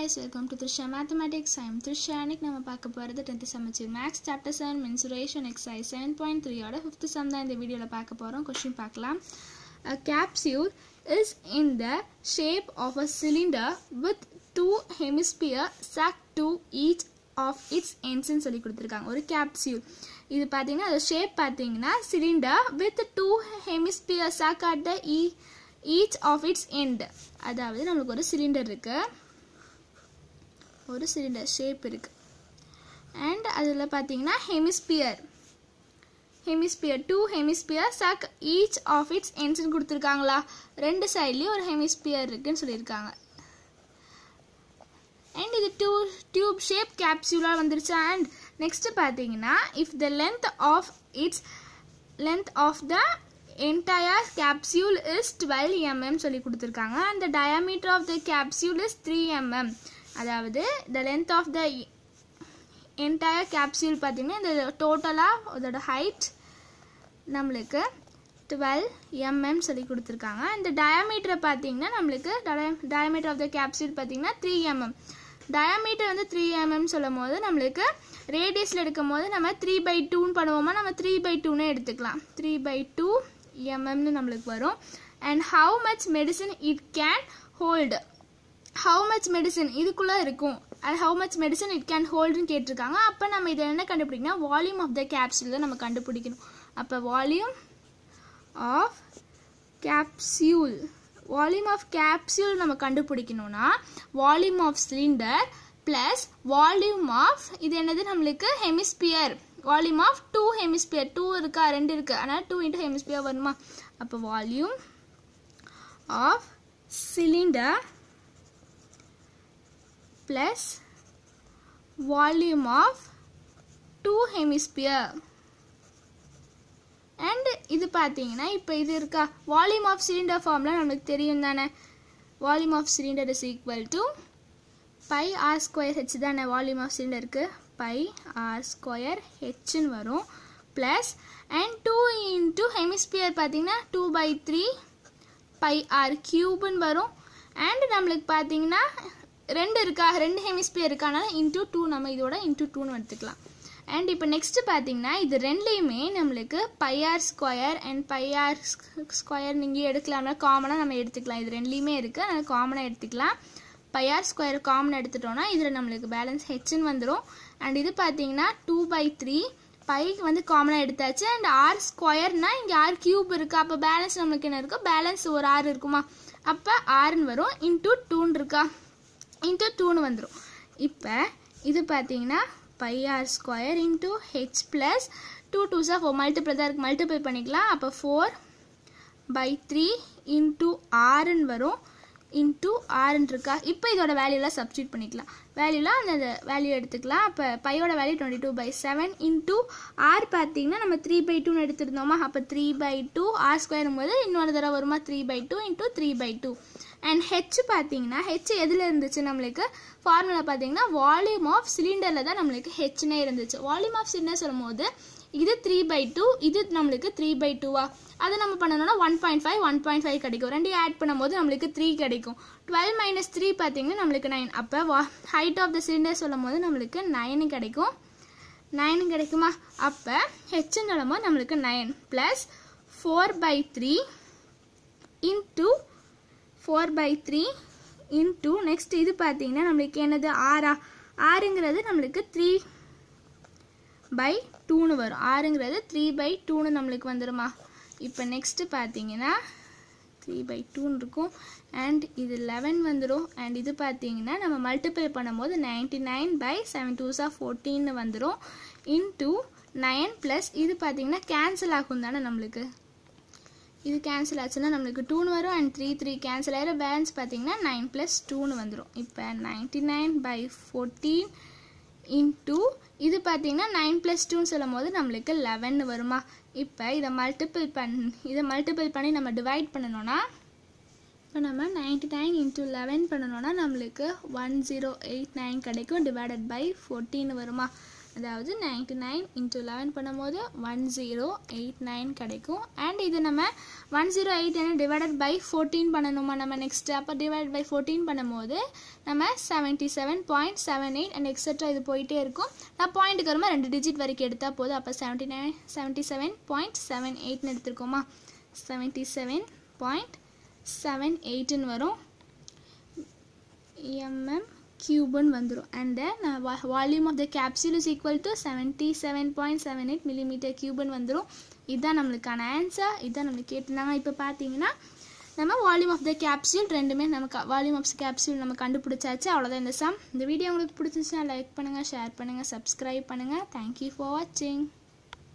guys, welcome to Trisha Mathematics. I am Trisha. இன்னைக்கு நம்ம பார்க்க போகிறது டென்த் சமச்சீர் maths chapter seven mensuration exercise seven point த்ரீயோட ஃபிஃப்த் சம் தான் இந்த வீடியோவில் பார்க்க போகிறோம் கொஸ்டின் பார்க்கலாம் A capsule is in the shape of a cylinder with two hemisphere stuck to each of its ends ன்னு சொல்லி கொடுத்துருக்காங்க ஒரு capsule இது பார்த்தீங்கன்னா அது ஷேப் பார்த்தீங்கன்னா cylinder with two hemisphere stuck at the e each of its end அதாவது நம்மளுக்கு ஒரு சிலிண்டர் இருக்கு ஒரு சிலிண்டர் ஷேப் இருக்கு அண்ட் அதில் பார்த்தீங்கன்னா hemisphere hemisphere two hemisphere stuck each of its எண்ட்ஸ்னு கொடுத்துருக்காங்களா ரெண்டு சைட்லேயும் ஒரு ஹெமிஸ்பியர் இருக்குன்னு சொல்லியிருக்காங்க அண்ட் இது டூ டியூப் ஷேப் கேப்சூலாக வந்துருச்சு அண்ட் நெக்ஸ்ட் பார்த்தீங்கன்னா if the length of its length of the entire capsule is 12 mm சொல்லி கொடுத்துருக்காங்க and the diameter of the capsule is 3 mm அதாவது the length of the entire capsule பார்த்தீங்கன்னா இந்த டோட்டலாக அதோட ஹைட் நம்மளுக்கு டுவெல் எம்எம் சொல்லி கொடுத்துருக்காங்க இந்த டயாமீட்டரை பார்த்தீங்கன்னா நம்மளுக்கு டயாமீட்டர் ஆஃப் த கேப்சூல் பார்த்தீங்கன்னா த்ரீ எம்எம் டயாமீட்டர் வந்து த்ரீ எம்எம் சொல்லும் போது நம்மளுக்கு ரேடியஸில் எடுக்கும் போது நம்ம த்ரீ பை டூன்னு பண்ணுவோமா நம்ம த்ரீ பை டூன்னு எடுத்துக்கலாம் த்ரீ பை டூ எம்எம்னு நம்மளுக்கு வரும் and how much medicine it can hold how much medicine இதுக்குள்ளே இருக்கும் and how much medicine it can ஹோல்டுன்னு கேட்டிருக்காங்க அப்போ நம்ம இதை என்ன கண்டுபிடிக்கணும் வால்யூம் ஆஃப் த கேப்சூல் தான் நம்ம கண்டுபிடிக்கணும் அப்போ volume of capsule volume of capsule நம்ம கண்டுபிடிக்கணும்னா volume of cylinder plus volume of இது என்னது நம்மளுக்கு hemisphere volume of two hemisphere two இருக்கா ரெண்டு இருக்கு அதனால் டூ இன்ட்டு ஹெமிஸ்பியர் வருமா அப்போ volume of cylinder plus volume of two hemisphere and இது பார்த்தீங்கன்னா இப்போ இது இருக்கா வால்யூம் ஆஃப் சிலிண்டர் ஃபார்ம்லாம் நமக்கு தெரியும் தானே volume of cylinder is equal to pi r square h தானே வால்யூம் ஆஃப் சிலிண்டருக்கு பை ஆர் ஸ்கொயர் ஹெச்னு வரும் plus and two into hemisphere பார்த்தீங்கன்னா two by three pi r கியூப்னு வரும் அண்ட் நம்மளுக்கு பார்த்தீங்கன்னா ரெண்டு இருக்கா ரெண்டு ஹெமிஸ்பியர் இருக்கானால இன்ட்டு டூ நம்ம இதோட இன்ட்டு டூன்னு எடுத்துக்கலாம் அண்ட் இப்போ நெக்ஸ்ட் பார்த்தீங்கன்னா இது ரெண்டுலேயுமே நம்மளுக்கு pi r square and pi r square நீங்கள் எடுக்கலாம்னா காமனாக நம்ம எடுத்துக்கலாம் இது ரெண்டுலேயுமே இருக்குது அதனால் காமனாக எடுத்துக்கலாம் பையார் ஸ்கொயர் காமன் எடுத்துட்டோம்னா இதில் நம்மளுக்கு பேலன்ஸ் ஹெச்னு வந்துடும் அண்ட் இது பார்த்தீங்கன்னா டூ பை த்ரீ பை வந்து காமனாக எடுத்தாச்சு அண்ட் ஆர் ஸ்கொயர்னா இங்கே ஆர் கியூப் இருக்குது அப்போ பேலன்ஸ் நம்மளுக்கு என்ன இருக்கும் பேலன்ஸ் ஒரு ஆர் இருக்குமா அப்போ ஆறுன்னு வரும் இன்டூ டூன்னு இருக்கா இன்டூ டூன்னு வந்துடும் இப்போ இது பார்த்தீங்கன்னா pi r square into h plus two two sir four multiple தான் இருக்குது மல்டிபிள் பண்ணிக்கலாம் அப்போ ஃபோர் பை த்ரீ இன்டூ ஆறுன்னு வரும் இன்டூ ஆறுன்னு இருக்கா இப்போ இதோட வேல்யூலாம் சப்ஸ்டியூட் பண்ணிக்கலாம் வேல்யூலாம் அந்த வேல்யூ எடுத்துக்கலாம் அப்போ பையோட value twenty two by seven into r பார்த்தீங்கன்னா நம்ம த்ரீ பை டூன்னு எடுத்துருந்தோமா அப்போ த்ரீ பை டூ ஆர் ஸ்கொயரும் போது இன்னொரு தடவை வருமா three by two into three by two and h பார்த்தீங்கன்னா ஹெச் எதில் இருந்துச்சு நம்மளுக்கு ஃபார்முலா பார்த்தீங்கன்னா வால்யூம் ஆஃப் சிலிண்டரில் தான் நம்மளுக்கு ஹெச்னே இருந்துச்சு வால்யூம் ஆஃப் சிலிண்டர் சொல்லும் போது இது த்ரீ பை டூ இது நம்மளுக்கு த்ரீ பை டூவா அதை நம்ம பண்ணணும்னா one point five one point five கிடைக்கும் ரெண்டையும் ஆட் பண்ணும்போது நம்மளுக்கு த்ரீ கிடைக்கும் டுவெல் மைனஸ் த்ரீ பார்த்தீங்கன்னா நம்மளுக்கு நைன் அப்போ வா ஹைட் ஆஃப் த சிலிண்டர் சொல்லும் போது நம்மளுக்கு நைனு கிடைக்கும் நைனு கிடைக்குமா அப்போ ஹெச்ன்னு சொல்லும் போது நம்மளுக்கு nine plus four by three into four by three into next இது பார்த்தீங்கன்னா நம்மளுக்கு என்னது ஆறா ஆறுங்கிறது நம்மளுக்கு த்ரீ பை டூன்னு வரும் ஆறுங்கிறது த்ரீ பை டூன்னு நம்மளுக்கு வந்துடுமா இப்போ நெக்ஸ்ட்டு பார்த்தீங்கன்னா த்ரீ பை டூன்னு இருக்கும் அண்ட் இது லெவன் வந்துடும் அண்ட் இது பார்த்தீங்கன்னா நம்ம மல்டிபிள் பண்ணும்போது நைன்டி நைன் பை செவன் டூஸாக ஃபோர்டீன்னு வந்துடும் இன்டூ நைன் ப்ளஸ் இது பார்த்தீங்கன்னா கேன்சல் ஆகும் தானே நம்மளுக்கு இது கேன்சல் ஆச்சுன்னா நம்மளுக்கு டூன்னு வரும் அண்ட் த்ரீ த்ரீ கேன்சல் ஆகிற பேலன்ஸ் பார்த்தீங்கன்னா நைன் ப்ளஸ் டூன்னு வந்துடும் இப்போ ninety nine by fourteen into இது பார்த்தீங்கன்னா நைன் ப்ளஸ் டூன்னு சொல்லும் போது நம்மளுக்கு லெவன் வருமா இப்போ இதை மல்டிபிள் பண் இதை மல்டிபிள் பண்ணி நம்ம டிவைட் பண்ணணும்னா இப்போ நம்ம நைன்டி நைன் இன்ட்டு லெவன் பண்ணணும்னா நம்மளுக்கு ஒன் ஜீரோ எயிட் நைன் கிடைக்கும் டிவைடட் பை ஃபோர்டீன் வருமா அதாவது நைன்டி நைன் இன்ட்டு லெவன் பண்ணும்போது ஒன் ஜீரோ எயிட் நைன் கிடைக்கும் அண்ட் இது நம்ம ஒன் ஜீரோ எயிட் என்ன டிவைடட் பை ஃபோர்டீன் பண்ணணுமா நம்ம நெக்ஸ்ட் அப்போ டிவைட் பை ஃபோர்டீன் பண்ணும்போது நம்ம seventy seven point seven eight and extra இது போயிட்டே இருக்கும் நான் பாயிண்ட்டுக்கு வருமா ரெண்டு டிஜிட் வரைக்கும் எடுத்தால் போதும் அப்போ seventy nine seventy seven point seven எயிட்னு எடுத்துருக்கோமா செவன்ட்டி செவன் பாயிண்ட் செவன் எயிட்டுன்னு வரும் எம்எம் கியூப்னு வந்துடும் and then volume of the capsule is equal to seventy seven point seven eight millimetre கியூப்னு வந்துடும் இதுதான் நம்மளுக்கான ஆன்சர் இதுதான் நம்மளுக்கு கேட்டிருந்தாங்க இப்போ பார்த்தீங்கன்னா நம்ம வால்யூம் ஆஃப் த கேப்சூல் ரெண்டுமே நமக்கு வால்யூம் ஆஃப் கேப்சூல் நம்ம கண்டுபிடிச்சாச்சு அவ்வளோதான் இந்த சம் இந்த வீடியோ உங்களுக்கு பிடிச்சிருந்துச்சுன்னா லைக் பண்ணுங்கள் ஷேர் பண்ணுங்கள் சப்ஸ்கிரைப் பண்ணுங்கள் தேங்க்யூ ஃபார் வாட்சிங்